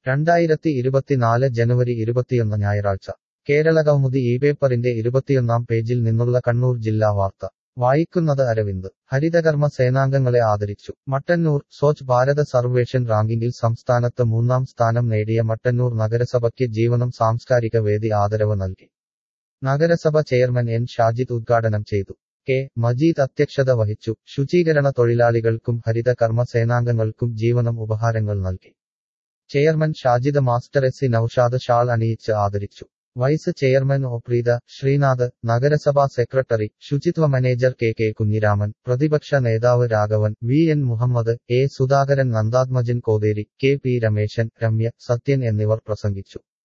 രണ്ടായിരത്തി ഇരുപത്തിനാല് ജനുവരി ഇരുപത്തിയൊന്ന് ഞായറാഴ്ച കേരളകൗമുദി ഈ പേപ്പറിന്റെ ഇരുപത്തിയൊന്നാം പേജിൽ നിന്നുള്ള കണ്ണൂർ ജില്ലാ വാർത്ത വായിക്കുന്നത് അരവിന്ദ് ഹരിതകർമ്മ സേനാംഗങ്ങളെ ആദരിച്ചു മട്ടന്നൂർ സ്വച്ഛ് ഭാരത സർവേഷൻ റാങ്കിങ്ങിൽ സംസ്ഥാനത്ത് മൂന്നാം സ്ഥാനം നേടിയ മട്ടന്നൂർ നഗരസഭയ്ക്ക് ജീവനം സാംസ്കാരിക വേദി ആദരവ് നൽകി നഗരസഭ ചെയർമാൻ എൻ ഷാജിദ് ഉദ്ഘാടനം ചെയ്തു കെ മജീദ് അധ്യക്ഷത വഹിച്ചു ശുചീകരണ തൊഴിലാളികൾക്കും ഹരിത കർമ്മ സേനാംഗങ്ങൾക്കും ജീവനം ഉപഹാരങ്ങൾ നൽകി chairman Shajid master S C Noushad ഷാൾ അണിയിച്ച് ആദരിച്ചു vice chairman O Preetha Sreenath നഗരസഭാ സെക്രട്ടറി ശുചിത്വ മാനേജർ കെ കെ കുഞ്ഞിരാമൻ പ്രതിപക്ഷ നേതാവ് Raghavan V N Muhammad A Sudhakaran Nandathmajan Kotheri K P Rameshan Ramya Sathyan എന്നിവർ പ്രസംഗിച്ചു